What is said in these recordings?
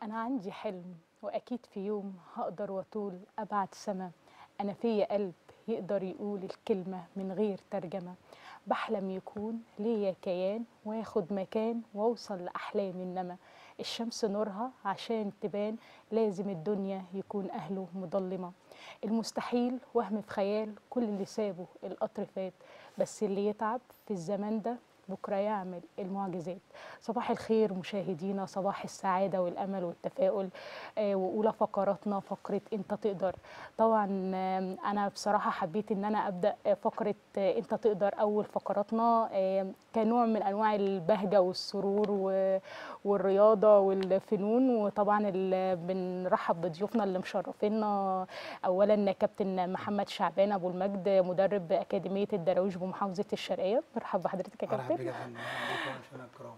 أنا عندي حلم وأكيد في يوم هقدر وطول أبعد سما أنا فيا قلب يقدر يقول الكلمة من غير ترجمة بحلم يكون ليا كيان واخد مكان واوصل لأحلامي إنما الشمس نورها عشان تبان لازم الدنيا يكون أهله مظلمة المستحيل وهم في خيال كل اللي سابه القطر فات بس اللي يتعب في الزمان ده بكرة يعمل المعجزات صباح الخير مشاهدينا صباح السعادة والأمل والتفاؤل آه وأولى فقراتنا فقرة أنت تقدر طبعا آه أنا بصراحة حبيت أن أنا أبدأ فقرة آه أنت تقدر أول فقراتنا آه كنوع من أنواع البهجة والسرور و- والرياضة والفنون وطبعا ال- بنرحب بضيوفنا اللي مشرفينا أولا كابتن محمد شعبان أبو المجد مدرب أكاديمية الدراويش بمحافظة الشرقية مرحب بحضرتك يا مرحبا كابتن بك يا فندم مرحبا بكم مشاهدينا الكرام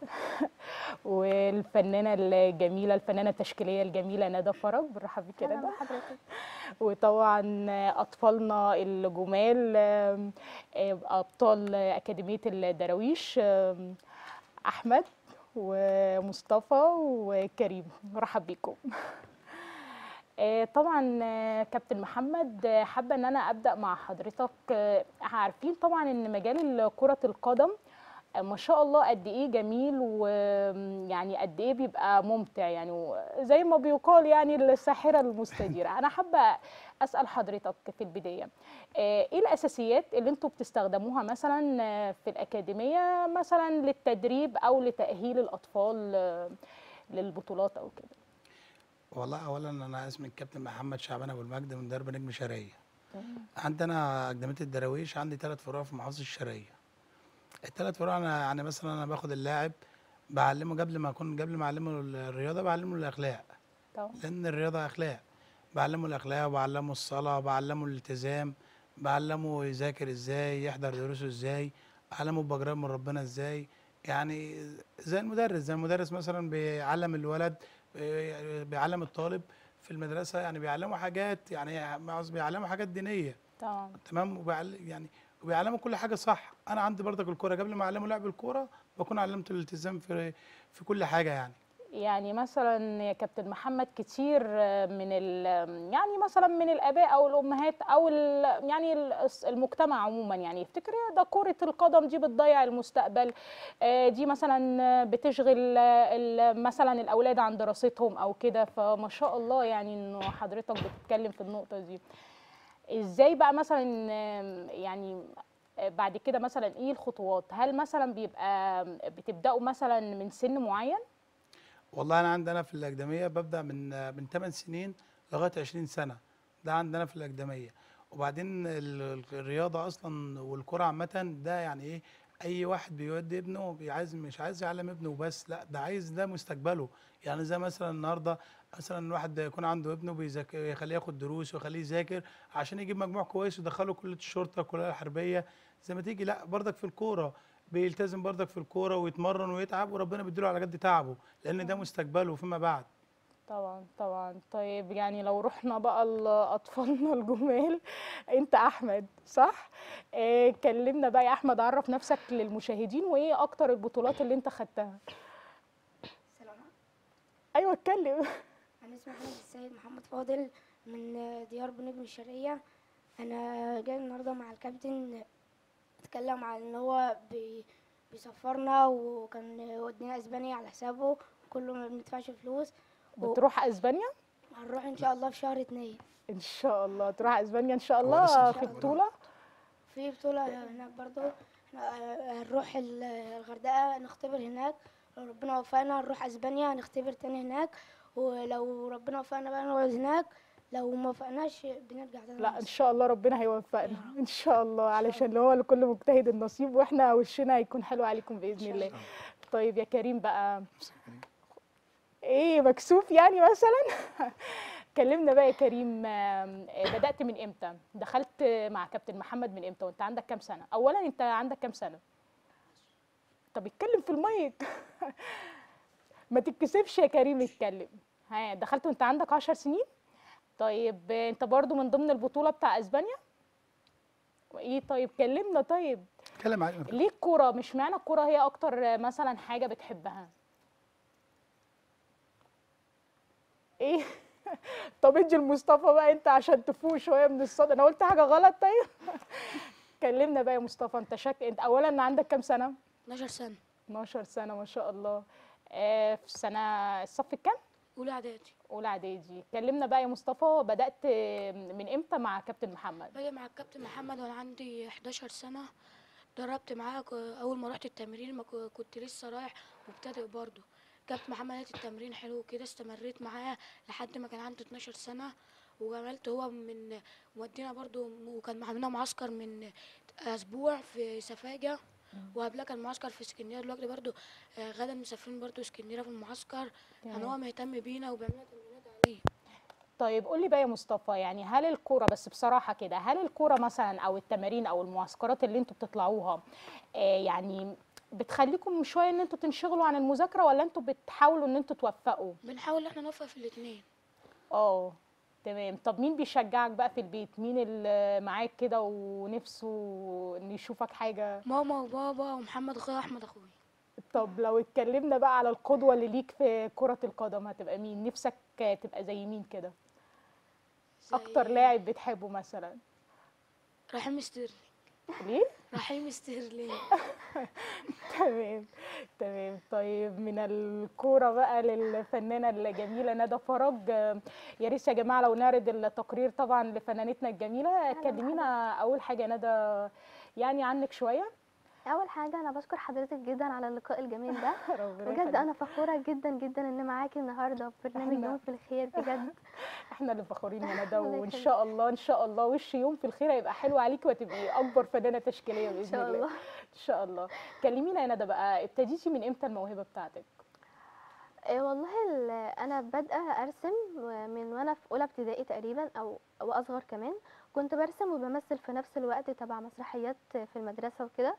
والفنانه الجميله الفنانه التشكيليه الجميله ندى فرج برحب بك يا ندى حضرتك وطبعا اطفالنا الجمال آم، آم، ابطال اكاديميه الدراويش آم، احمد ومصطفى وكريم مرحب بيكم آه، طبعا آه، كابتن محمد آه، حابه ان انا ابدا مع حضرتك آه، عارفين طبعا ان مجال كره القدم آه، ما شاء الله قد ايه جميل ويعني قد ايه بيبقى ممتع يعني و- زي ما بيقال يعني الساحره المستديره انا حابه اسال حضرتك في البدايه آه، ايه الاساسيات اللي انتوا بتستخدموها مثلا آه، في الاكاديميه مثلا للتدريب او لتاهيل الاطفال آه، للبطولات او كده والله اولا انا اسمي الكابتن محمد شعبان ابو المجد من درب نجم شرقيه عندنا اكاديميه الدراويش عندي ثلاث فروع في محافظه الشرقيه الثلاث فروع انا يعني مثلا انا باخد اللاعب بعلمه قبل ما اكون قبل ما اعلمه الرياضه بعلمه الاخلاق طبعا لان الرياضه اخلاق بعلمه الاخلاق وبعلمه الصلاه بعلمه الالتزام بعلمه يذاكر ازاي يحضر دروسه ازاي اعلمه بجرام من ربنا ازاي يعني زي المدرس زي المدرس مثلا بيعلم الولد آه، بيعلم الطالب في المدرسه يعني بيعلمه حاجات يعني قصدي بيعلمه حاجات دينيه طبعا تمام وبيعلم يعني وبيعلمه كل حاجه صح انا عندي برضك الكوره قبل ما اعلمه لعب الكوره بكون علمته الالتزام في في كل حاجه يعني يعني مثلا يا كابتن محمد كتير من ال يعني مثلا من الاباء او الامهات او ال- يعني ال- المجتمع عموما يعني يفتكر ده كره القدم دي بتضيع المستقبل آه، دي مثلا بتشغل ال- مثلا الاولاد عن دراستهم او كده فما شاء الله يعني انه حضرتك بتتكلم في النقطه دي ازاي بقى مثلا آم، يعني آه، بعد كده مثلا ايه الخطوات هل مثلا بيبقى بتبداوا مثلا من سن معين والله انا عندنا في الاكاديميه ببدا من من 8 سنين لغايه 20 سنه ده عندنا في الاكاديميه وبعدين ال- الرياضه اصلا والكره عامه ده يعني ايه اي واحد بيودي ابنه بي- عايز مش عايز يعلم ابنه بس لا ده عايز ده مستقبله يعني زي مثلا النهارده مثلا واحد يكون عنده ابنه بيذاكر يخليه ياخد دروس ويخليه يذاكر عشان يجيب مجموع كويس ويدخله كليه الشرطه كليه الحربيه زي ما تيجي لا برضك في الكوره بيلتزم برضك في الكوره ويتمرن ويتعب وربنا بيديله على قد تعبه لان ده مستقبله فيما بعد طبعا طبعا طيب يعني لو رحنا بقى لأطفالنا الجمال انت احمد صح إيه كلمنا بقى يا احمد عرف نفسك للمشاهدين وايه اكتر البطولات اللي انت خدتها سلام ايوه اتكلم انا اسمي محمد السيد محمد فاضل من ديار بنجم الشرقية انا جاي النهارده مع الكابتن اتكلم عن ان هو بي بيسفرنا وكان ودينا اسبانيا على حسابه كله ما بندفعش فلوس و- بتروح اسبانيا هنروح ان شاء الله في شهر اتنين ان شاء الله تروح اسبانيا ان شاء هو الله لسه في إن شاء الله. بطولة في بطولة هناك برضو احنا هنروح ال- الغردقة نختبر هناك لو ربنا وفقنا نروح اسبانيا نختبر تاني هناك ولو ربنا وفقنا بقى نقعد هناك لو ما وفقناش بنرجع تاني لا ان مصر. شاء الله ربنا هيوفقنا ان شاء الله علشان هو لكل مجتهد النصيب واحنا وشنا هيكون حلو عليكم باذن الله طيب يا كريم بقى ايه مكسوف يعني مثلا كلمنا بقى يا كريم آم، آه، بدأت من امتى دخلت مع كابتن محمد من امتى وانت عندك كام سنة اولا انت عندك كام سنة طب اتكلم في المايك ما تتكسفش يا كريم اتكلم ها دخلت وانت عندك عشر سنين طيب آه، انت برضو من ضمن البطولة بتاع اسبانيا وايه طيب كلمنا طيب اتكلم عليه ليه الكورة مش معنى الكورة هي اكتر آه، مثلا حاجة بتحبها ايه طب ادي لمصطفى بقى انت عشان تفوق شويه من الصوت انا قلت حاجه غلط طيب كلمنا بقى يا مصطفى انت شك انت اولا عندك كام سنه 12 سنة 12 سنه ما شاء الله آه في سنه الصف الكام أولى إعدادي اولى اعدادي كلمنا بقى يا مصطفى بدات من امتى مع كابتن محمد باجي مع الكابتن محمد وأنا عندي 11 سنة دربت معاه ك- أول ما رحت التمرين ما ك- كنت لسه رايح مبتدئ برضه كابتن محمد لقيت التمرين حلو كده استمريت معاه لحد ما كان عندي 12 سنة وعملت هو من مودينا برضه وكان معانا معسكر من أسبوع في سفاجة وقبلها كان معسكر في اسكندريه دلوقتي برضه آه، غدا مسافرين برضه اسكندريه في المعسكر يعني هو مهتم بينا وبيعمل لنا تمرينات عليه طيب قول لي بقى يا مصطفى يعني هل الكوره بس بصراحه كده هل الكوره مثلا او التمارين او المعسكرات اللي انتوا بتطلعوها آه يعني بتخليكم شويه ان انتوا تنشغلوا عن المذاكره ولا انتوا بتحاولوا ان انتوا توفقوا بنحاول ان احنا نوفق في الاثنين اه تمام طب مين بيشجعك بقى في البيت مين اللي معاك كده ونفسه ان يشوفك حاجه ماما وبابا ومحمد اخويا واحمد اخويا طب لو اتكلمنا بقى على القدوه اللي ليك في كره القدم هتبقى مين نفسك تبقى زي مين كده زي اكتر لاعب بتحبه مثلا رحيم ستيرلينج ليه رحيم ستيرلينج تمام تمام طيب من الكورة بقى للفنانة الجميلة ندى فرج آه، يا ريت يا جماعة لو نعرض التقرير طبعا لفنانتنا الجميلة كلمينا أول حاجة ندى يعني عنك شوية اول حاجه انا بشكر حضرتك جدا على اللقاء الجميل ده ربنا بجد يخليك. انا فخوره جدا جدا ان معاكي النهارده في برنامج إحنا- يوم في الخير بجد احنا اللي فخورين يا ندى الله وان يخليك. شاء الله ان شاء الله وش يوم في الخير هيبقى حلو عليكي وهتبقي اكبر فنانه تشكيليه باذن ان شاء الله الله ان شاء الله كلمينا يا ندى بقى ابتديتي من امتى الموهبه بتاعتك إيه والله ال- انا بادئه ارسم من وانا في اولى ابتدائي تقريبا او او اصغر كمان كنت برسم وبمثل في نفس الوقت تبع مسرحيات في المدرسه وكده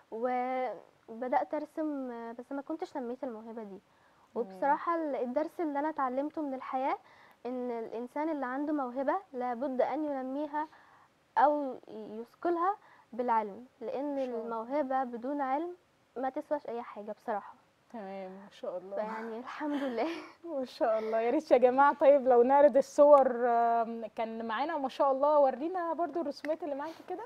وبدات ارسم بس ما كنتش نميت الموهبه دي وبصراحه ال- الدرس اللي انا اتعلمته من الحياه ان الانسان اللي عنده موهبه لابد ان ينميها او يثقلها بالعلم لان شاء الله. الموهبه بدون علم ما تسواش اي حاجه بصراحه تمام ما شاء الله فيعني الحمد لله ما شاء الله يا ريت يا جماعه طيب لو نعرض الصور آم، كان معانا ما شاء الله ورينا برضو الرسومات اللي معاكي كده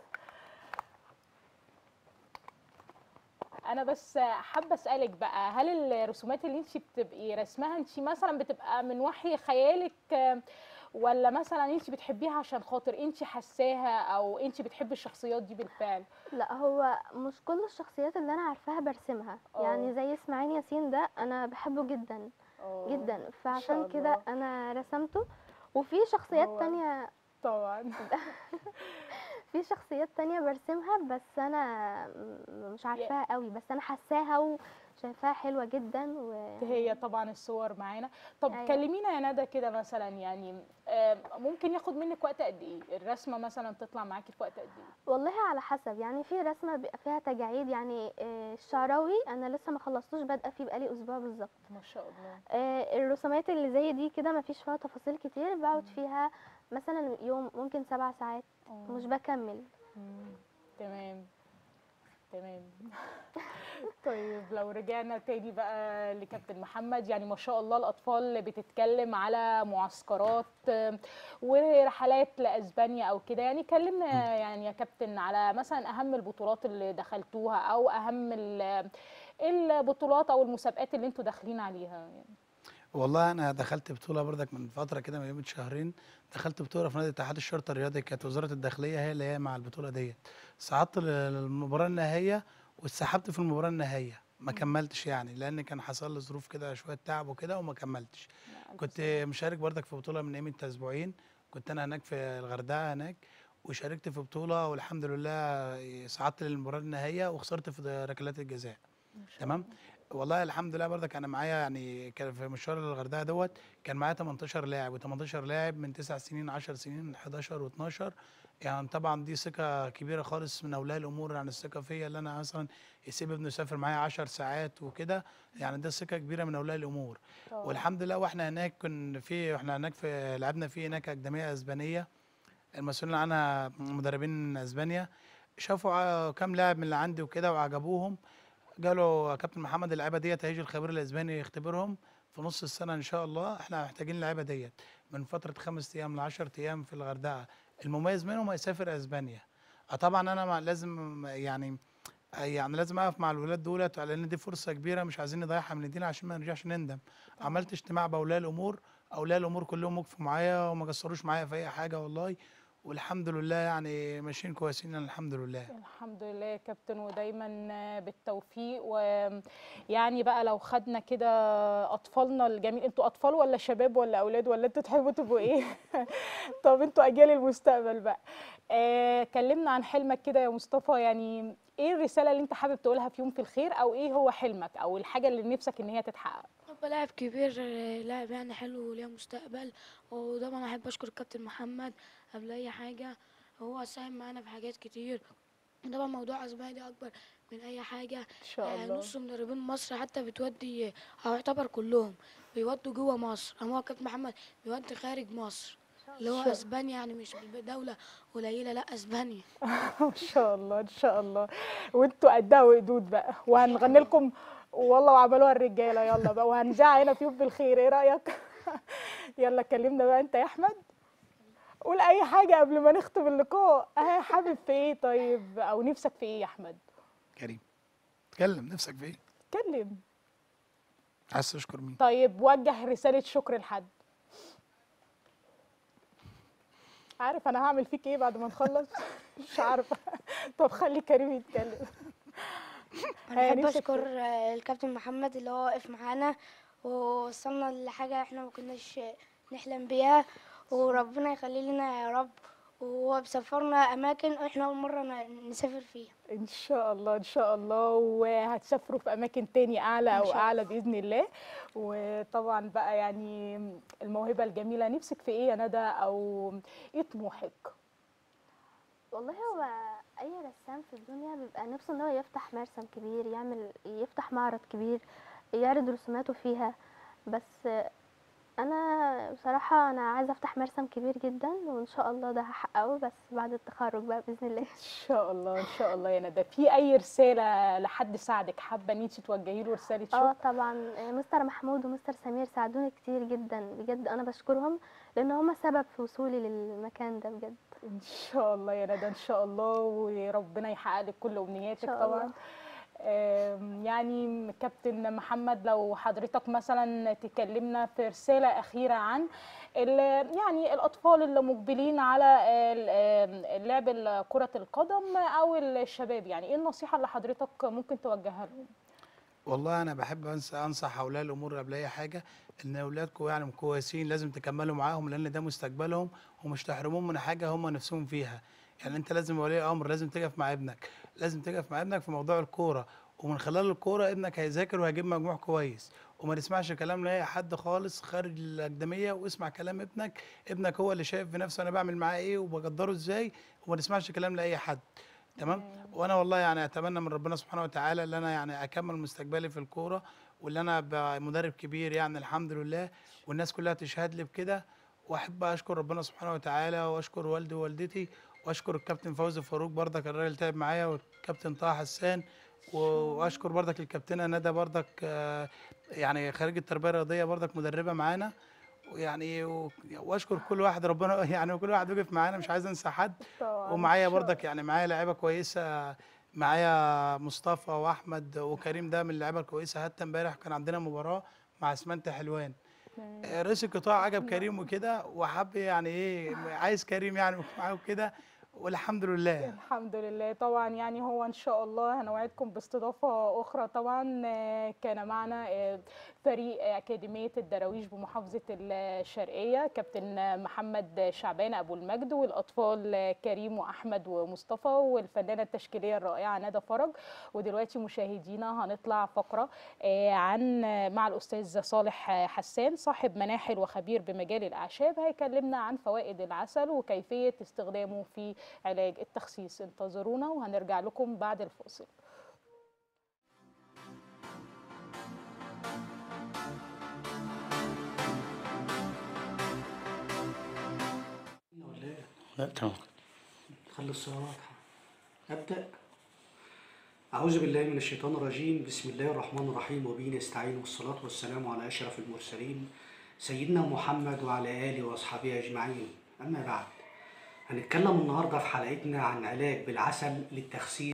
انا بس حابه اسالك بقى هل الرسومات اللي انت بتبقي رسمها انت مثلا بتبقى من وحي خيالك آم، ولا مثلا انت بتحبيها عشان خاطر انت حساها او انت بتحبي الشخصيات دي بالفعل لا هو مش كل الشخصيات اللي انا عارفاها برسمها اه. يعني زي اسماعيل ياسين ده انا بحبه جدا أوه، جدا فعشان الله. كده انا رسمته وفي شخصيات هو- تانية طبعا في شخصيات تانية برسمها بس انا م- مش عارفاها قوي بس انا حاساها وشايفاها حلوة جدا و... هي طبعا الصور معانا طب أيوة. كلمينا يا ندى كده مثلا يعني آم، ممكن ياخد منك وقت قد ايه الرسمه مثلا تطلع معاكي في وقت قد ايه والله على حسب يعني في رسمة بيبقى فيها تجاعيد يعني آه، الشعراوي انا لسه ما خلصتوش بادئه فيه بقالي اسبوع بالظبط ما شاء الله آه، الرسومات اللي زي دي كده ما فيش فيها تفاصيل كتير بقعد فيها مثلا يوم ممكن سبع ساعات آه. مش بكمل مم. تمام تمام طيب لو رجعنا تاني بقى لكابتن محمد يعني ما شاء الله الأطفال بتتكلم على معسكرات آم، ورحلات لأسبانيا أو كده يعني كلمنا يعني يا كابتن على مثلا أهم البطولات اللي دخلتوها أو أهم ال- البطولات أو المسابقات اللي انتوا داخلين عليها يعني. والله انا دخلت بطوله برضك من فتره كده من يوم شهرين دخلت بطوله في نادي اتحاد الشرطه الرياضي كانت وزاره الداخليه هي اللي هي مع البطوله ديت صعدت للمباراه النهائيه واتسحبت في المباراه النهائيه ما كملتش يعني لان كان حصل لي ظروف كده شويه تعب وكده وما كملتش كنت مشارك برضك في بطوله من قيمه اسبوعين كنت انا هناك في الغردقه هناك وشاركت في بطوله والحمد لله صعدت للمباراه النهائيه وخسرت في ركلات الجزاء تمام والله الحمد لله برضك انا معايا يعني كان في مشوار الغردقه دوت كان معايا 18 لاعب و18 لاعب من 9 سنين 10 سنين 11 و12 يعني طبعا دي ثقه كبيره خالص من اولياء الامور عن الثقه فيا اللي انا مثلا يسيب ابنه يسافر معايا 10 ساعات وكده يعني ده ثقه كبيره من اولياء الامور طبعاً. والحمد لله واحنا هناك كنا في احنا هناك في لعبنا في هناك اكاديميه اسبانيه المسؤولين عنها مدربين من اسبانيا شافوا ع- كام لاعب من اللي عندي وكده وعجبوهم قالوا يا كابتن محمد اللعيبه ديت هيجي الخبير الاسباني يختبرهم في نص السنه ان شاء الله احنا محتاجين اللعيبه ديت من فتره خمس ايام ل 10 ايام في الغردقه المميز منهم هيسافر اسبانيا اه طبعا انا مع لازم يعني آه يعني لازم اقف مع الولاد دولت لان دي فرصه كبيره مش عايزين نضيعها من ايدينا عشان ما نرجعش نندم عملت اجتماع باولياء الامور اولياء الامور كلهم وقفوا معايا وما قصروش معايا في اي حاجه والله والحمد لله يعني ماشيين كويسين الحمد لله الحمد لله يا كابتن ودايما بالتوفيق ويعني بقى لو خدنا كده اطفالنا الجميل انتوا اطفال ولا شباب ولا اولاد ولا انتوا تحبوا تبقوا ايه طب انتوا اجيال المستقبل بقى آه كلمنا عن حلمك كده يا مصطفى يعني ايه الرساله اللي انت حابب تقولها في يوم في الخير او ايه هو حلمك او الحاجه اللي نفسك ان هي تتحقق ابقى لاعب كبير آه، لاعب يعني حلو وليه مستقبل وطبعا احب اشكر الكابتن محمد قبل اي حاجه هو ساهم معانا في حاجات كتير طبعا موضوع اسبانيا دي اكبر من اي حاجه ان شاء آه، الله نص مدربين مصر حتى بتودي او يعتبر كلهم بيودوا جوه مصر اما هو كابتن محمد بيودي خارج مصر اللي هو شاء- اسبانيا يعني مش دولة قليلة لا اسبانيا ان شاء الله ان شاء الله وانتوا قدها وقدود بقى وهنغني لكم والله وعملوها الرجاله يلا بقى وهنذاع هنا في يوم بالخير ايه رايك يلا كلمنا بقى انت يا احمد قول اي حاجه قبل ما نختم اللقاء اه حابب في ايه طيب او نفسك في ايه يا احمد كريم اتكلم نفسك في ايه اتكلم عايز تشكر مين طيب وجه رساله شكر لحد عارف انا هعمل فيك ايه بعد ما نخلص مش عارفه طب خلي كريم يتكلم انا بحب نفسك اشكر آه، الكابتن محمد اللي هو واقف معانا ووصلنا لحاجه احنا ما كناش نحلم بيها وربنا يخلي لنا يا رب وهو بيسافرنا اماكن احنا اول مره ن- نسافر فيها ان شاء الله ان شاء الله وهتسافروا في اماكن تاني اعلى او شاء الله. اعلى باذن الله وطبعا بقى يعني الموهبه الجميله نفسك في ايه يا ندى او ايه طموحك والله هو اي رسام في الدنيا بيبقى نفسه ان هو يفتح مرسم كبير يعمل يفتح معرض كبير يعرض رسوماته فيها بس انا بصراحة انا عايزة افتح مرسم كبير جدا وان شاء الله ده هحققه بس بعد التخرج بقى باذن الله ان شاء الله ان شاء الله يا ندى في اي رساله لحد ساعدك حابه ان انت توجهي له رساله اه شكر طبعا مستر محمود ومستر سمير ساعدوني كتير جدا بجد انا بشكرهم لان هما سبب في وصولي للمكان ده بجد ان شاء الله يا ندى ان شاء الله وربنا يحقق لك كل امنياتك شاء طبعا الله. آم، يعني كابتن محمد لو حضرتك مثلا تكلمنا في رسالة أخيرة عن ال- يعني الأطفال اللي مقبلين على ال- آم، لعب كرة القدم أو الشباب يعني إيه النصيحة اللي حضرتك ممكن توجهها لهم؟ والله انا بحب أنص- انصح اولياء الامور قبل اي حاجه ان اولادكم يعني كويسين لازم تكملوا معاهم لان ده مستقبلهم ومش تحرموهم من حاجه هم نفسهم فيها يعني انت لازم ولي امر لازم تقف مع ابنك لازم تقف مع ابنك في موضوع الكوره ومن خلال الكوره ابنك هيذاكر وهيجيب مجموع كويس وما تسمعش كلام لاي حد خالص خارج الاكاديميه واسمع كلام ابنك ابنك هو اللي شايف بنفسه انا بعمل معاه ايه وبقدره ازاي وما تسمعش كلام لاي حد تمام وانا والله يعني اتمنى من ربنا سبحانه وتعالى ان انا يعني اكمل مستقبلي في الكوره واللي انا ابقى مدرب كبير يعني الحمد لله والناس كلها تشهد لي بكده واحب اشكر ربنا سبحانه وتعالى واشكر والدي ووالدتي واشكر الكابتن فوزي فاروق برضك الراجل تعب معايا والكابتن طه حسان و- واشكر برضك الكابتنه ندى برضك آه، يعني خريج التربيه الرياضيه برضك مدربه معانا ويعني و- واشكر كل واحد ربنا يعني كل واحد وقف معانا مش عايز انسى حد طبعاً ومعايا إن شاء برضك يعني معايا لعيبه كويسه معايا مصطفى واحمد وكريم ده من اللعيبه الكويسه حتى امبارح كان عندنا مباراه مع اسمنت حلوان تمام. آه، رئيس القطاع عجب كريم وكده وحب يعني ايه عايز كريم يعني يكون معاه وكده والحمد لله الحمد لله طبعا يعني هو ان شاء الله هنوعدكم باستضافه اخرى طبعا آه، كان معنا آه، فريق اكاديميه الدراويش بمحافظه الشرقيه كابتن محمد شعبان ابو المجد والاطفال آه، كريم واحمد ومصطفى والفنانه التشكيليه الرائعه ندى فرج ودلوقتي مشاهدينا هنطلع فقره آه، عن آه، مع الاستاذ صالح آه، حسان صاحب مناحل وخبير بمجال الاعشاب هيكلمنا عن فوائد العسل وكيفيه استخدامه في علاج التخسيس انتظرونا وهنرجع لكم بعد الفاصل ولا ايه؟ لا تمام خلي الصورة واضحة أبدأ أعوذ بالله من الشيطان الرجيم بسم الله الرحمن الرحيم وبه نستعين والصلاة والسلام على أشرف المرسلين سيدنا محمد وعلى آله وأصحابه أجمعين أما بعد هنتكلم النهاردة في حلقتنا عن علاج بالعسل للتخسيس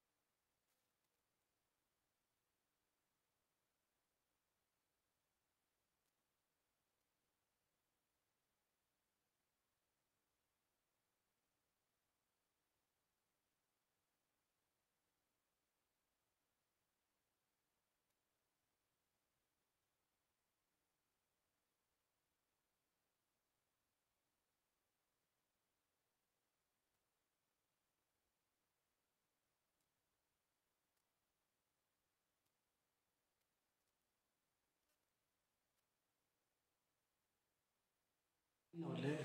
ولا إيه؟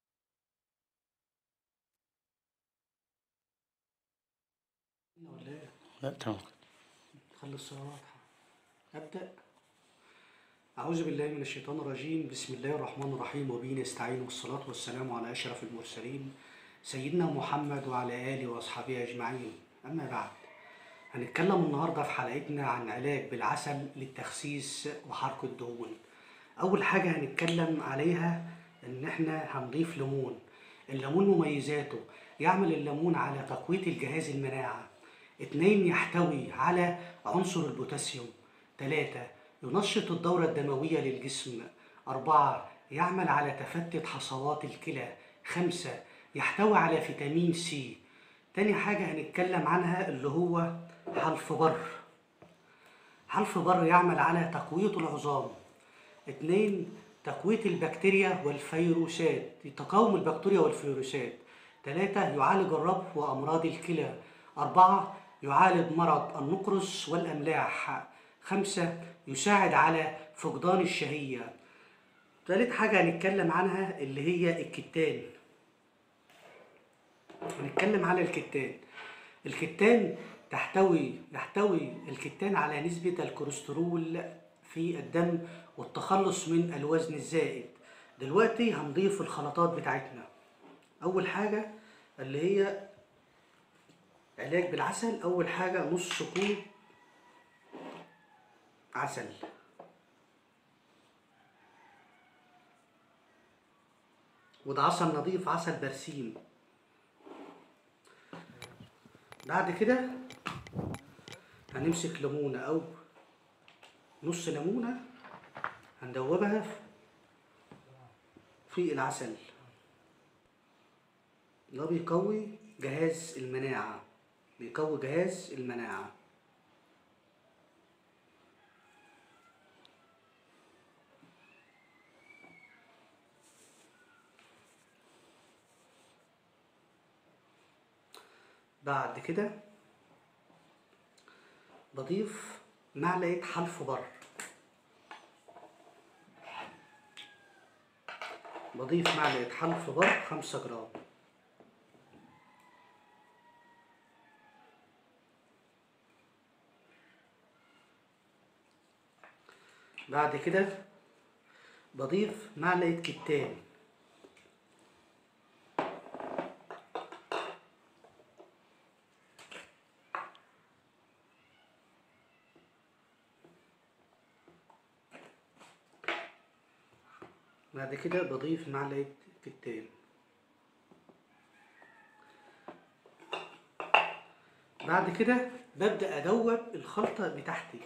ولا إيه؟ لا تمام خلي الصورة واضحة أبدأ أعوذ بالله من الشيطان الرجيم بسم الله الرحمن الرحيم وبه نستعين والصلاة والسلام على أشرف المرسلين سيدنا محمد وعلى آله وأصحابه أجمعين أما بعد هنتكلم النهاردة في حلقتنا عن علاج بالعسل للتخسيس وحرق الدهون أول حاجة هنتكلم عليها إن إحنا هنضيف ليمون الليمون مميزاته يعمل الليمون على تقوية الجهاز المناعة اتنين يحتوي على عنصر البوتاسيوم تلاتة ينشط الدورة الدموية للجسم أربعة يعمل على تفتت حصوات الكلى خمسة يحتوي على فيتامين سي تاني حاجة هنتكلم عنها اللي هو حلف بر حلف بر يعمل على تقوية العظام اتنين تقوية البكتيريا والفيروسات تقاوم البكتيريا والفيروسات ثلاثة يعالج الربو وأمراض الكلى أربعة يعالج مرض النقرس والأملاح خمسة يساعد على فقدان الشهية ثالث حاجة هنتكلم عنها اللي هي الكتان هنتكلم على الكتان الكتان تحتوي يحتوي الكتان على نسبة الكوليسترول في الدم والتخلص من الوزن الزائد دلوقتي هنضيف الخلطات بتاعتنا أول حاجة اللي هي علاج بالعسل أول حاجة نص كوب عسل وده عسل نظيف عسل برسيم بعد كده هنمسك ليمونة أو نص ليمونة هندوبها في العسل ده بيقوي جهاز المناعة بيقوي جهاز المناعة بعد كده بضيف معلقة حلف بر بضيف معلقة حلف بر خمسة جرام بعد كده بضيف معلقة كتان بعد كده بضيف معلقة كتان بعد كده ببدأ أدوب الخلطة بتاعتي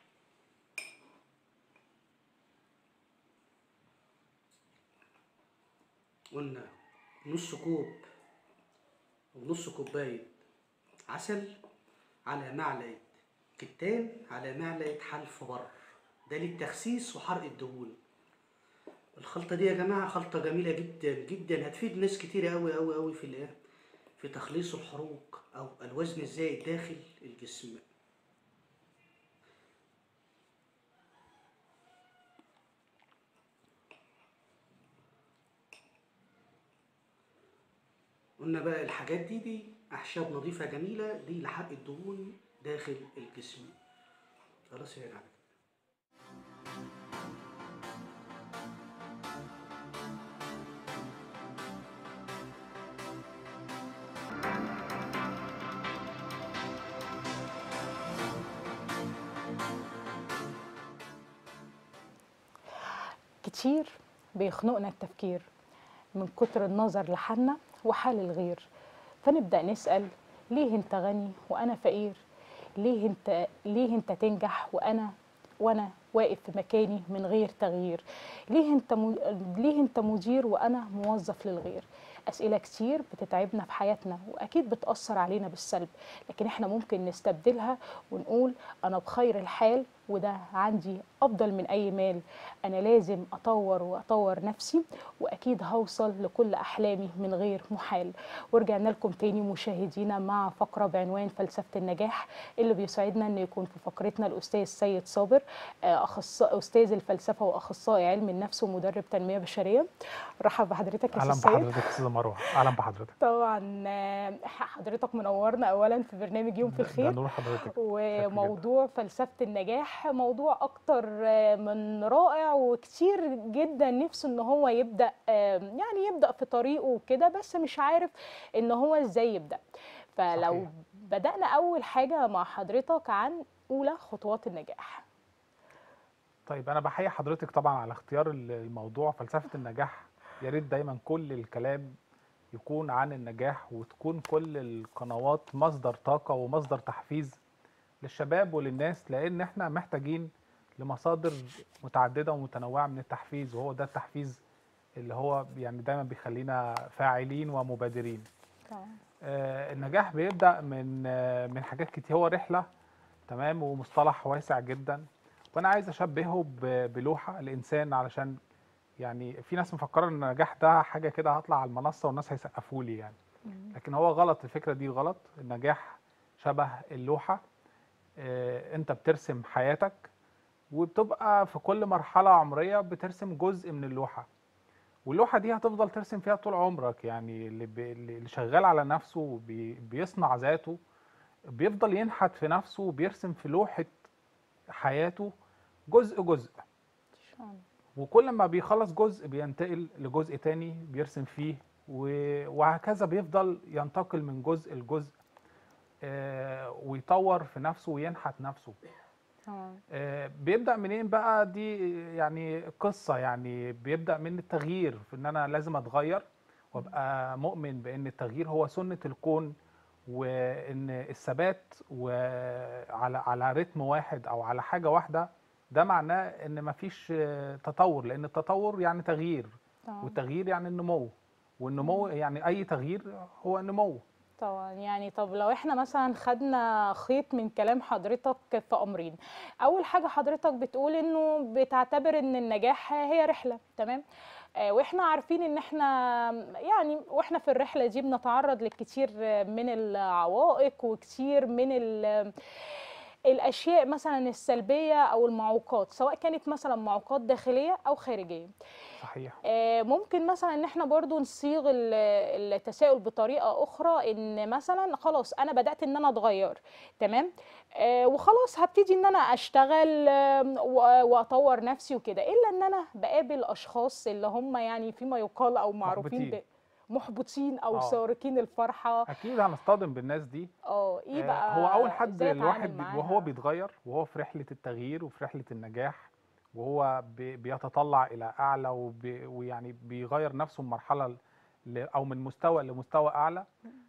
قلنا نص كوب أو نص كوباية عسل على معلقة كتان على معلقة حلف بر ده للتخسيس وحرق الدهون الخلطة دي يا جماعة خلطة جميلة جدا جدا هتفيد ناس كتيرة أوي أوي أوي في الإيه؟ في تخليص الحروق أو الوزن الزايد داخل الجسم قلنا بقى الحاجات دي دي أعشاب نظيفة جميلة دي لحرق الدهون داخل الجسم خلاص يا جماعة كتير بيخنقنا التفكير من كتر النظر لحالنا وحال الغير فنبدأ نسأل ليه انت غني وانا فقير ليه انت ليه انت تنجح وانا وانا واقف في مكاني من غير تغيير ليه انت م... ليه انت مدير وانا موظف للغير اسئله كتير بتتعبنا في حياتنا واكيد بتاثر علينا بالسلب لكن احنا ممكن نستبدلها ونقول انا بخير الحال وده عندي افضل من اي مال انا لازم اطور واطور نفسي واكيد هوصل لكل احلامي من غير محال ورجعنا لكم تاني مشاهدينا مع فقره بعنوان فلسفه النجاح اللي بيسعدنا ان يكون في فقرتنا الاستاذ سيد صابر آه، اخصائي استاذ الفلسفه واخصائي علم النفس ومدرب تنميه بشريه رحب بحضرتك يا اهلا استاذ سيد بحضرتك استاذه مروه اهلا بحضرتك طبعا آه، حضرتك منورنا اولا في برنامج يوم في ده الخير نور حضرتك وموضوع فلسفة النجاح موضوع أكتر آه، من رائع وكتير جدا نفسه إن هو يبدأ آه، يعني يبدأ في طريقه وكده بس مش عارف إن هو إزاي يبدأ فلو صحيح. بدأنا أول حاجة مع حضرتك عن أولى خطوات النجاح طيب انا بحيي حضرتك طبعا على اختيار الموضوع فلسفه النجاح يا ريت دايما كل الكلام يكون عن النجاح وتكون كل القنوات مصدر طاقه ومصدر تحفيز للشباب وللناس لان احنا محتاجين لمصادر متعدده ومتنوعه من التحفيز وهو ده التحفيز اللي هو يعني دايما بيخلينا فاعلين ومبادرين آه، النجاح بيبدأ من آه، من حاجات كتير هو رحلة تمام ومصطلح واسع جدا وانا عايز اشبهه ب- بلوحة الانسان علشان يعني في ناس مفكرة ان النجاح ده حاجة كده هطلع على المنصة والناس هيسقفوا لي يعني لكن هو غلط الفكرة دي غلط النجاح شبه اللوحة آه، انت بترسم حياتك وبتبقى في كل مرحلة عمرية بترسم جزء من اللوحة واللوحة دي هتفضل ترسم فيها طول عمرك يعني اللي, بي... اللي شغال على نفسه وبي... بيصنع ذاته بيفضل ينحت في نفسه وبيرسم في لوحة حياته جزء جزء وكل ما بيخلص جزء بينتقل لجزء تاني بيرسم فيه و- وهكذا بيفضل ينتقل من جزء لجزء آه، ويطور في نفسه وينحت نفسه تمام آه، بيبدأ منين بقى دي يعني قصة يعني بيبدأ من التغيير في ان انا لازم اتغير وابقى مؤمن بان التغيير هو سنة الكون وان الثبات وعلى على رتم واحد او على حاجة واحدة ده معناه ان مفيش آه، تطور لان التطور يعني تغيير تمام والتغيير يعني النمو والنمو يعني اي تغيير هو نمو طبعا يعني طب لو احنا مثلا خدنا خيط من كلام حضرتك في امرين اول حاجه حضرتك بتقول انه بتعتبر ان النجاح هي رحله تمام آه، واحنا عارفين ان احنا يعني واحنا في الرحله دي بنتعرض لكتير من العوائق وكتير من ال الاشياء مثلا السلبيه او المعوقات سواء كانت مثلا معوقات داخليه او خارجيه صحيح آه، ممكن مثلا ان احنا برضو نصيغ ال- التساؤل بطريقه اخرى ان مثلا خلاص انا بدات ان انا اتغير تمام آه، وخلاص هبتدي ان انا اشتغل آم، و- واطور نفسي وكده الا ان انا بقابل اشخاص اللي هم يعني فيما يقال او معروفين محبطين. ب محبطين او آه. سارقين الفرحه اكيد هنصطدم بالناس دي اه ايه آه، بقى هو اول حد إزاي الواحد أتعامل بي- معاها؟ وهو بيتغير وهو في رحله التغيير وفي رحله النجاح وهو بي- بيتطلع الى اعلى وبي ويعني بيغير نفسه من مرحله ل- او من مستوى لمستوى اعلى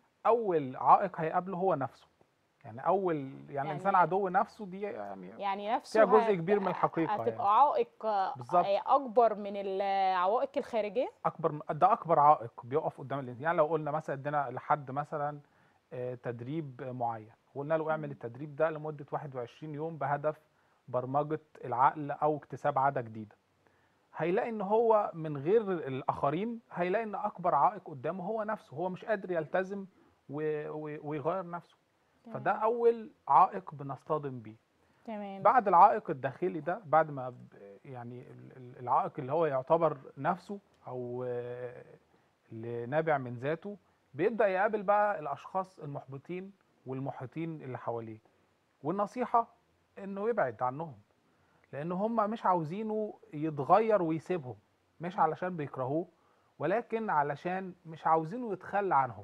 اول عائق هيقابله هو نفسه يعني اول يعني, يعني- الانسان عدو نفسه دي يعني يعني نفسه فيها جزء هت- كبير من الحقيقه هتبقى يعني عائق آه، بالظبط. اكبر من العوائق الخارجيه اكبر ده اكبر عائق بيقف قدام الانسان يعني لو قلنا مثلا ادينا لحد مثلا آه، تدريب معين وقلنا له اعمل التدريب ده لمده 21 يوم بهدف برمجه العقل او اكتساب عاده جديده هيلاقي ان هو من غير الاخرين هيلاقي ان اكبر عائق قدامه هو نفسه هو مش قادر يلتزم و- و- ويغير نفسه فده اول عائق بنصطدم بيه تمام بعد العائق الداخلي ده بعد ما ب- يعني ال- ال- العائق اللي هو يعتبر نفسه او آه، اللي نابع من ذاته بيبدأ يقابل بقى الاشخاص المحبطين والمحيطين اللي حواليه والنصيحة انه يبعد عنهم لان هم مش عاوزينه يتغير ويسيبهم مش علشان بيكرهوه ولكن علشان مش عاوزينه يتخلى عنهم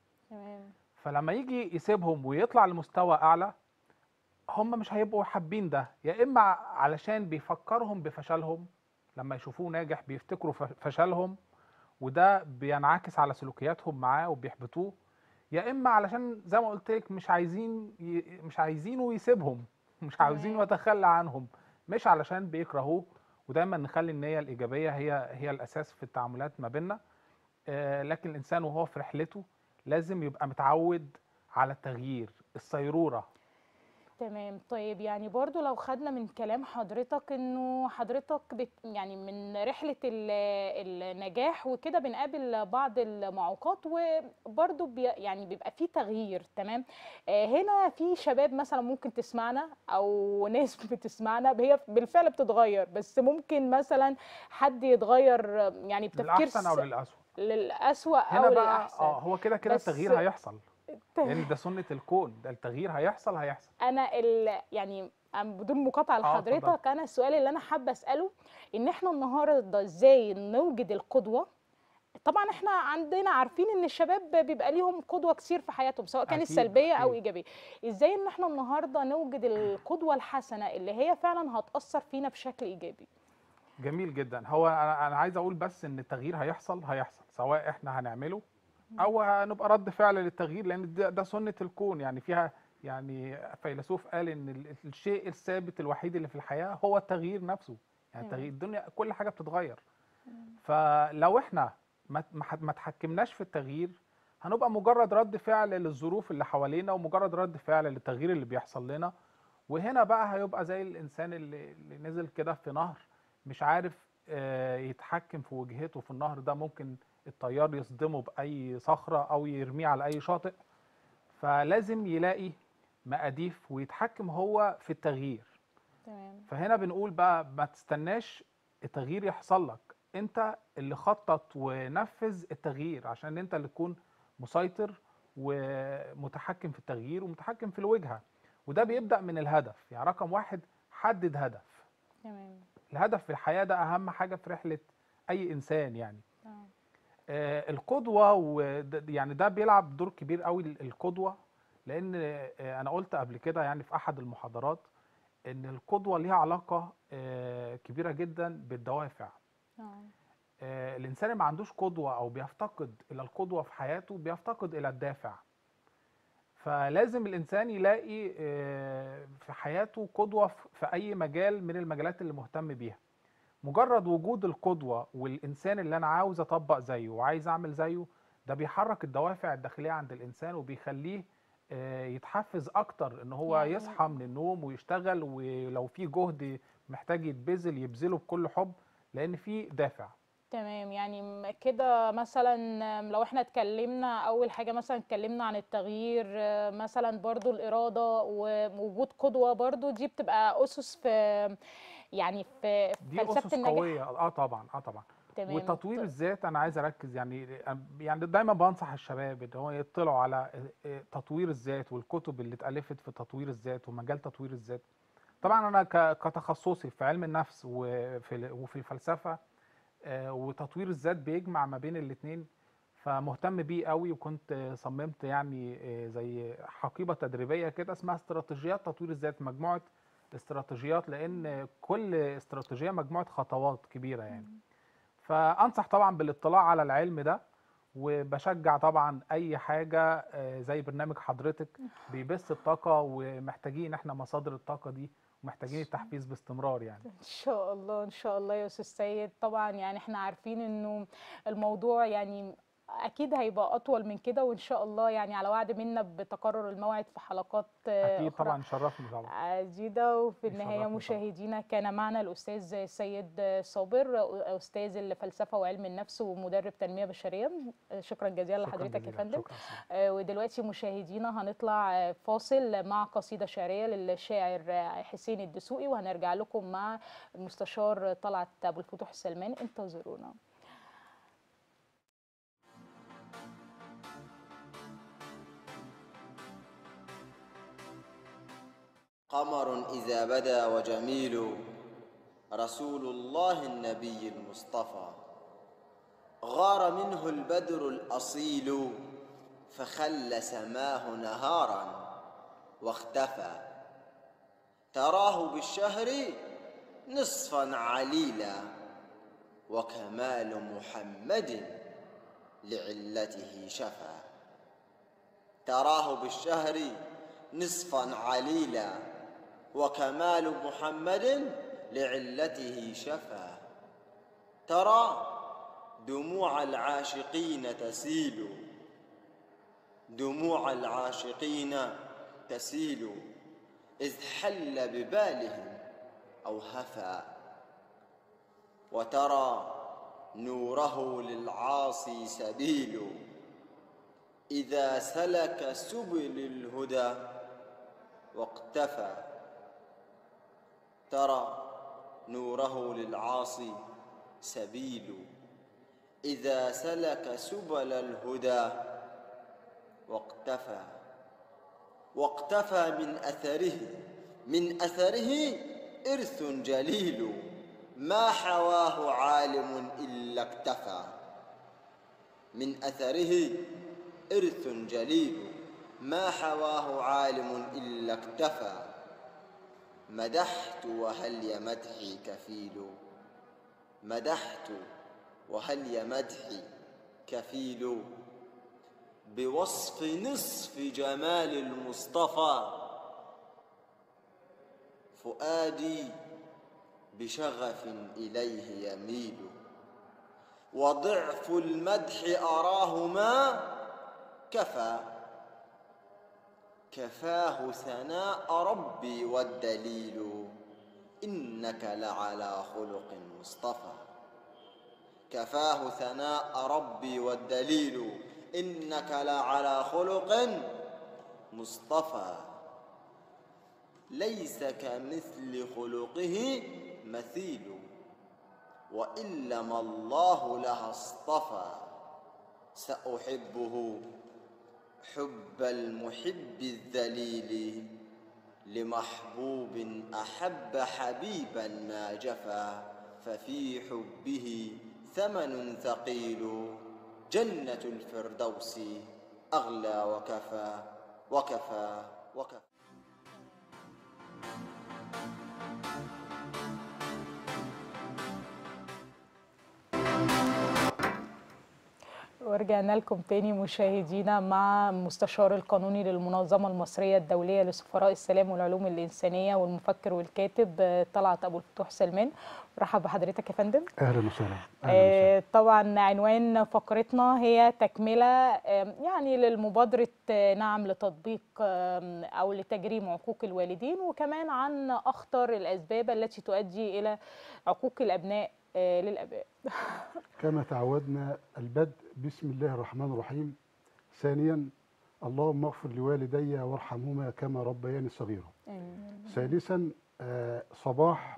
تمام فلما يجي يسيبهم ويطلع لمستوى اعلى هم مش هيبقوا حابين ده يا اما علشان بيفكرهم بفشلهم لما يشوفوه ناجح بيفتكروا ف- فشلهم وده بينعكس على سلوكياتهم معاه وبيحبطوه يا اما علشان زي ما قلت لك مش عايزين ي... مش عايزينه يسيبهم مش عاوزينه تمام. يتخلى عنهم مش علشان بيكرهوه ودايما نخلي النية الإيجابية هي هي الأساس في التعاملات ما بيننا آه، لكن الإنسان وهو في رحلته لازم يبقى متعود على التغيير الصيرورة تمام طيب يعني برضو لو خدنا من كلام حضرتك انه حضرتك بت يعني من رحلة ال- النجاح وكده بنقابل بعض المعوقات وبرضو بي يعني بيبقى في تغيير تمام آه هنا في شباب مثلا ممكن تسمعنا او ناس بتسمعنا هي بالفعل بتتغير بس ممكن مثلا حد يتغير آه، يعني بتفكير للأحسن أو س- للأسوأ للأسوأ او هنا بقى للأحسن اه هو كده كده بس- التغيير هيحصل لأن ده سنة الكون ده التغيير هيحصل هيحصل انا ال يعني أنا بدون مقاطعه آه، اتفضلي. لحضرتك انا السؤال اللي انا حابه اساله ان احنا النهارده ازاي نوجد القدوه طبعا احنا عندنا عارفين ان الشباب بيبقى ليهم قدوه كتير في حياتهم سواء كانت أكيد، سلبيه او أكيد. ايجابيه ازاي ان احنا النهارده نوجد القدوه الحسنه اللي هي فعلا هتاثر فينا بشكل ايجابي جميل جدا هو انا انا عايز اقول بس ان التغيير هيحصل هيحصل سواء احنا هنعمله او هنبقى رد فعل للتغيير لان ده, ده سنة الكون يعني فيها يعني فيلسوف قال ان ال- الشيء الثابت الوحيد اللي في الحياة هو التغيير نفسه يعني تمام. التغيير الدنيا كل حاجة بتتغير فلو احنا ما ما ح- ما تحكمناش في التغيير هنبقى مجرد رد فعل للظروف اللي حوالينا ومجرد رد فعل للتغيير اللي بيحصل لنا وهنا بقى هيبقى زي الانسان اللي, اللي نزل كده في نهر مش عارف آه، يتحكم في وجهته في النهر ده ممكن التيار يصدمه بأي صخرة أو يرميه على أي شاطئ فلازم يلاقي مقاديف ويتحكم هو في التغيير تمام فهنا بنقول بقى ما تستناش التغيير يحصل لك انت اللي خطط ونفذ التغيير عشان انت اللي تكون مسيطر ومتحكم في التغيير ومتحكم في الوجهة وده بيبدأ من الهدف يعني رقم واحد حدد هدف تمام الهدف في الحياة ده أهم حاجة في رحلة أي إنسان يعني تمام آه، القدوة وده- يعني ده بيلعب دور كبير قوي ال- القدوة لأن آه، أنا قلت قبل كده يعني في أحد المحاضرات إن القدوة ليها علاقة آه، كبيرة جدا بالدوافع آه. آه، الإنسان اللي ما عندوش قدوة أو بيفتقد إلى القدوة في حياته بيفتقد إلى الدافع فلازم الإنسان يلاقي آه، في حياته قدوة في- في أي مجال من المجالات اللي مهتم بيها مجرد وجود القدوة والإنسان اللي أنا عاوز أطبق زيه وعايز أعمل زيه ده بيحرك الدوافع الداخلية عند الإنسان وبيخليه آه، يتحفز أكتر إن هو يعني- يصحى من النوم ويشتغل ولو في جهد محتاج يتبذل يبذله بكل حب لأن في دافع تمام يعني م- كده مثلا م، لو احنا اتكلمنا اول حاجة مثلا اتكلمنا عن التغيير آه، مثلا برضو الإرادة ووجود قدوة برضو دي بتبقى أسس في يعني في دي فلسفة أسس النجاح قوية اه طبعا اه طبعا تمام وتطوير ط- الذات انا عايز اركز يعني يعني دايما بنصح الشباب ان هو يطلعوا على تطوير الذات والكتب اللي اتالفت في تطوير الذات ومجال تطوير الذات طبعا انا ك- كتخصصي في علم النفس وفي ال- وفي الفلسفه آه، وتطوير الذات بيجمع ما بين الاثنين فمهتم بيه قوي وكنت صممت يعني آه، زي حقيبه تدريبيه كده اسمها استراتيجيات تطوير الذات مجموعه استراتيجيات لان كل استراتيجيه مجموعه خطوات كبيره يعني فانصح طبعا بالاطلاع على العلم ده وبشجع طبعا اي حاجه آه، زي برنامج حضرتك بيبث الطاقه ومحتاجين احنا مصادر الطاقه دي ومحتاجين التحفيز باستمرار يعني ان شاء الله ان شاء الله يا استاذ سيد طبعا يعني احنا عارفين انه الموضوع يعني اكيد هيبقى اطول من كده وان شاء الله يعني على وعد منا بتكرر الموعد في حلقات آه، اكيد اخرى طبعا شرفني طبعا عديدة وفي النهاية يشرفني طبعا. مشاهدينا كان معنا الأستاذ سيد صابر أستاذ الفلسفة وعلم النفس ومدرب تنمية بشرية شكرا جزيلا شكراً لحضرتك يا جزيلاً. فندم شكرا سيدي. آه، ودلوقتي مشاهدينا هنطلع آه، فاصل مع قصيدة شعرية للشاعر آه، حسين الدسوقي وهنرجع لكم مع المستشار طلعت أبو الفتوح السلمان انتظرونا قمر إذا بدا وجميل رسول الله النبي المصطفى غار منه البدر الأصيل فخل سماه نهارا واختفى تراه بالشهر نصفا عليلا وكمال محمد لعلته شفى تراه بالشهر نصفا عليلا وكمال محمد لعلته شفى ترى دموع العاشقين تسيل دموع العاشقين تسيل إذ حل ببالهم أو هفى وترى نوره للعاصي سبيل إذا سلك سبل الهدى واقتفى ترى نوره للعاصي سبيل إذا سلك سبل الهدى واقتفى واقتفى من أثره من أثره إرث جليل ما حواه عالم إلا اكتفى من أثره إرث جليل ما حواه عالم إلا اكتفى مدحت وهل يا مدحي كفيل مدحت وهل يا مدحي كفيل بوصف نصف جمال المصطفى فؤادي بشغف إليه يميل وضعف المدح أراه ما كفى كفاه ثناء ربي والدليل إنك لعلى خلق مصطفى كفاه ثناء ربي والدليل إنك لعلى خلق مصطفى ليس كمثل خلقه مثيل وإن لم الله لها اصطفى سأحبه حب المحب الذليل لمحبوب أحب حبيبا ما جفا ففي حبه ثمن ثقيل جنة الفردوس أغلى وكفى وكفى وكفى ورجعنا لكم تاني مشاهدينا مع مستشار القانوني للمنظمة المصرية الدولية لسفراء السلام والعلوم الإنسانية والمفكر والكاتب آه، طلعت أبو الفتوح سلمان رحب بحضرتك يا فندم اهلا وسهلا اهلا وسهلا آه، طبعا عنوان فقرتنا هي تكملة آم، يعني للمبادرة آه، نعم لتطبيق آم، أو لتجريم عقوق الوالدين وكمان عن أخطر الأسباب التي تؤدي إلى عقوق الأبناء آه، للآباء كما تعودنا البدء بسم الله الرحمن الرحيم ثانيا اللهم اغفر لوالدي وارحمهما كما ربياني صغيرا ثالثا آه، صباح